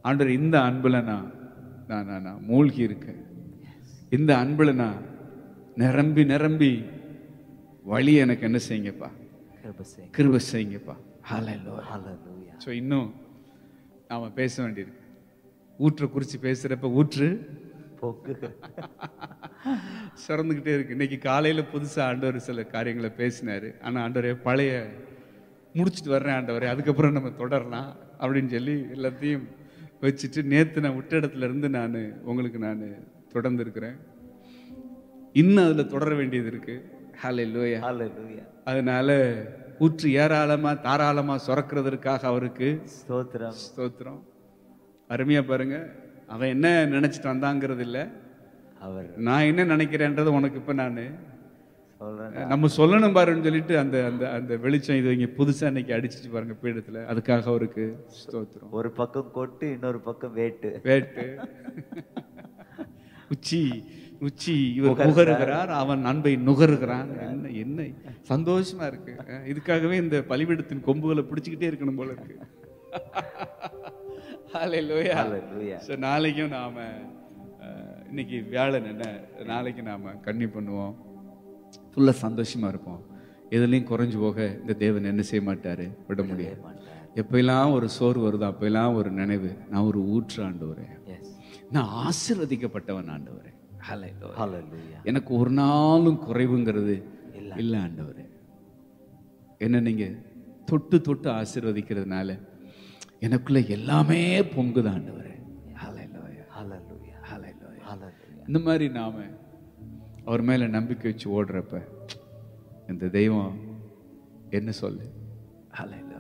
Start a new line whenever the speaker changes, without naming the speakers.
ஆண்டவர் இந்த அன்புல நான் நான் நான் நான் மூழ்கி இருக்கேன் இந்த அன்புல நான் நிரம்பி நிரம்பி வழி எனக்கு என்ன செய்யுங்கப்பா
கிருபை செய்யுங்க
கிருபை செய்யுங்கப்பா ஹalleluya
ஹalleluya
ஸோ இன்னும் நாம் பேச வேண்டியிருக்கு ஊற்றை குறித்து பேசுகிறப்ப ஊற்று
போக்கு
சிறந்துக்கிட்டே இருக்கு இன்னைக்கு காலையில் புதுசாக ஆண்டவர் சில காரியங்களை பேசினார் ஆனால் ஆண்டவரே பழைய முடிச்சுட்டு வர்றேன் ஆண்டவரே அதுக்கப்புறம் நம்ம தொடரலாம் அப்படின்னு சொல்லி எல்லாத்தையும் வச்சுட்டு நேற்று நான் விட்ட இடத்துல இருந்து நான் உங்களுக்கு நான் தொடர்ந்து இருக்கிறேன் இன்னும் அதில் தொடர வேண்டியது இருக்கு ஹாலே லோயா
ஹalleluya
அதனால ஊற்று ஏராளமா தாராளமா சுரக்கிறதற்காக அவருக்கு
ஸ்தோத்திரம்
ஸ்தோத்திரம் அருமையா பாருங்க அவன் என்ன நினைச்சிட்டு வந்தாங்கிறது இல்ல
அவர்
நான் என்ன நினைக்கிறேன்றது உனக்கு இப்ப நான்
சொல்றேன்
நம்ம சொல்லணும் பாருன்னு சொல்லிட்டு அந்த அந்த அந்த வெளிச்சம் இது இங்க புதுசா இன்னைக்கு அடிச்சிச்சு பாருங்க பீடத்துல அதுக்காக அவருக்கு ஸ்தோத்திரம்
ஒரு பக்கம் கொட்டு இன்னொரு பக்கம் வேட்டு
வேட்டு உச்சி உச்சி இவர் புகருகிறார் அவன் அன்பை நுகருகிறான் என்ன என்ன சந்தோஷமா இருக்கு அஹ் இதுக்காகவே இந்த பலிபீடத்தின் கொம்புகளை பிடிச்சுக்கிட்டே இருக்கணும் போல இருக்கு ஹalleluya
ஹalleluya
ஸோ நாளைக்கும் நாம அஹ், இன்னைக்கு வியாழன் என்ன நாளைக்கு நாம கன்னி பண்ணுவோம் ஃபுல்லா சந்தோஷமா இருப்போம் எதுலையும் குறைஞ்சு போக இந்த தேவன் என்ன செய்ய மாட்டாரு விட முடியாது எப்பெல்லாம் ஒரு சோறு வருதோ அப்பெல்லாம் ஒரு நினைவு நான் ஒரு ஊற்று ஆண்டவரேன்
எஸ்
நான் ஆசீர்வதிக்கப்பட்டவன் ஆண்டவரே ஹalleluya
ஹalleluya
எனக்கு ஒரு நாளும் குறைவுங்கிறது இல்லை ஆண்டவரே என்ன நீங்க தொட்டு தொட்டு ஆசீர்வதிக்கிறதுனால எனக்குள்ள எல்லாமே பொங்குது ஆண்டவரே ஹalleluya
ஹalleluya
ஹalleluya
ஹalleluya
இந்த மாதிரி நாம அவர் மேல நம்பிக்கை வச்சு ஓடுறப்ப இந்த தெய்வம் என்ன சொல்லு ஹalleluya